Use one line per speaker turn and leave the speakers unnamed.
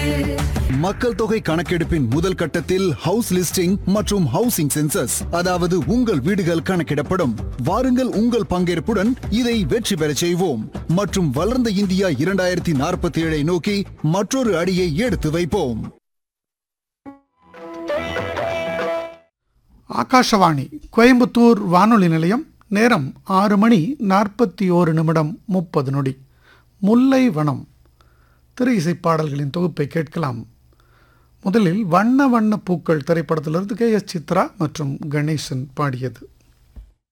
மக்கள் தொகை கணக்கெடுப்பின் முதல் கட்டத்தில் ஹவுஸ் லிஸ்டிங் மற்றும் ஹவுசிங் சென்சஸ் அதாவது உங்கள் வீடுகள் கணக்கிடப்படும் வாருங்கள் உங்கள் பங்கேற்புடன் இதை வெற்றி பெறச் செய்வோம் மற்றும் வளர்ந்த இந்தியா இரண்டாயிரத்தி நாற்பத்தி ஏழை நோக்கி மற்றொரு அடியை எடுத்து வைப்போம்
ஆகாஷவாணி கோயம்புத்தூர் வானொலி நிலையம் நேரம் ஆறு மணி நாற்பத்தி ஓரு நிமிடம் முப்பது நொடி முல்லை வனம் திரை இசை பாடல்களின் தொகுப்பை கேட்கலாம் முதலில் வண்ண வண்ண பூக்கள் திரைப்படத்திலிருந்து கே எஸ் சித்ரா மற்றும் கணேசன் பாடியது